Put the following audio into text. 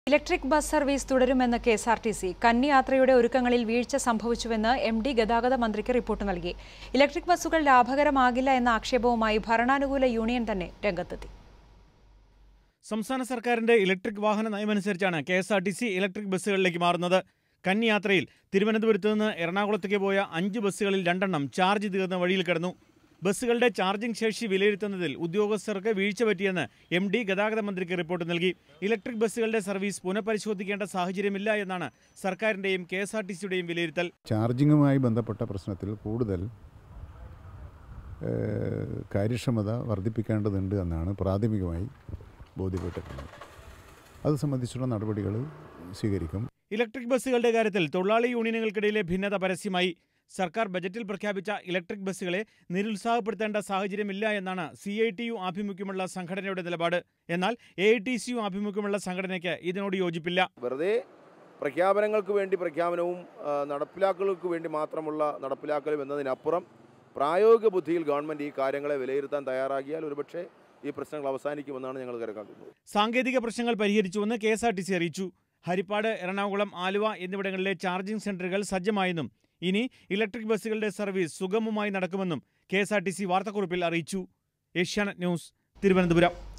electric bus service തുടരുമെന്ന് K S R T C കന്നി യാത്രയുടെ ഒരുക്കങ്ങളിൽ വീഴ്ച സംഭവിച്ചുവെന്ന് എം ഡി ഗതാഗത മന്ത്രിക്ക് റിപ്പോർട്ട് നൽകി ഇലക്ട്രിക് ബസ്സുകൾ ലാഭകരമാകില്ല എന്ന ആക്ഷേപവുമായി ഭരണാനുകൂല യൂണിയൻ തന്നെ രംഗത്തെത്തി സംസ്ഥാന സർക്കാരിന്റെ ഇലക്ട്രിക് വാഹന നയമനുസരിച്ചാണ് K S R T C electric ബസ്സുകളിലേക്ക് മാറുന്നത് കന്യാത്രയിൽ തിരുവനന്തപുരത്ത് നിന്ന് എറണാകുളത്തേക്ക് പോയ അഞ്ച് ബസ്സുകളിൽ രണ്ടെണ്ണം ചാർജ് തീർന്ന വഴിയിൽ കിടന്നു ബസ്സുകളുടെ ചാർജിംഗ് ശേഷി വിലയിരുത്തുന്നതിൽ ഉദ്യോഗസ്ഥർക്ക് വീഴ്ച പറ്റിയെന്ന് എം ഡി ഗതാഗത മന്ത്രിക്ക് റിപ്പോർട്ട് നൽകി ഇലക്ട്രിക് ബസ്സുകളുടെ സർവീസ് പുനഃപരിശോധിക്കേണ്ട സാഹചര്യമില്ല എന്നാണ് സർക്കാരിന്റെയും കെ എസ് ആർ ടി സിയുടെയും വിലയിരുത്തൽ ചാർജിങ്ങുമായി ബന്ധപ്പെട്ട പ്രശ്നത്തിൽ കൂടുതൽ ഏഹ്, കാര്യക്ഷമത വർദ്ധിപ്പിക്കേണ്ടതുണ്ട് എന്നാണ് പ്രാഥമികമായി ബോധ്യപ്പെട്ടിട്ടുള്ളത് അത് സംബന്ധിച്ചുള്ള നടപടികൾ സ്വീകരിക്കും ഇലക്ട്രിക് ബസ്സുകളുടെ കാര്യത്തിൽ തൊഴിലാളി യൂണിയനുകൾക്കിടയിലെ ഭിന്നത പരസ്യമായി സർക്കാർ ബജറ്റിൽ പ്രഖ്യാപിച്ച ഇലക്ട്രിക് ബസ്സുകളെ നിരുത്സാഹപ്പെടുത്തേണ്ട സാഹചര്യമില്ല എന്നാണ് സി ഐ ടി യു ആഭിമുഖ്യമുള്ള സംഘടനയുടെ നിലപാട് എന്നാൽ A I T C U ആഭിമുഖ്യമുള്ള സംഘടനയ്ക്ക് ഇതിനോട് യോജിപ്പില്ല വെറുതെ പ്രഖ്യാപനങ്ങൾക്ക് വേണ്ടി പ്രഖ്യാപനവും ആ, നടപ്പിലാക്കലുകൾക്ക് വേണ്ടി മാത്രമുള്ള നടപ്പിലാക്കലും എന്നതിനപ്പുറം പ്രായോഗിക ബുദ്ധിയിൽ ഗവൺമെൻറ് ഈ കാര്യങ്ങളെ വിലയിരുത്താൻ തയ്യാറാകിയാൽ ഒരുപക്ഷെ ഈ പ്രശ്നങ്ങൾ അവസാനിക്കുമെന്നാണ് ഞങ്ങൾ കണക്കാക്കുന്നത് സാങ്കേതിക പ്രശ്നങ്ങൾ പരിഹരിച്ചുവെന്ന് K S R T C അറിയിച്ചു ഹരിപ്പാട് എറണാകുളം ആലുവ എന്നിവിടങ്ങളിലെ ചാർജിംഗ് സെന്ററുകൾ സജ്ജമായെന്നും ഇനി ഇലക്ട്രിക് ബസ്സുകളുടെ സർവീസ് സുഗമമായി നടക്കുമെന്നും K S R T C വാർത്താക്കുറിപ്പിൽ അറിയിച്ചു ഏഷ്യാനെറ്റ് ന്യൂസ് തിരുവനന്തപുരം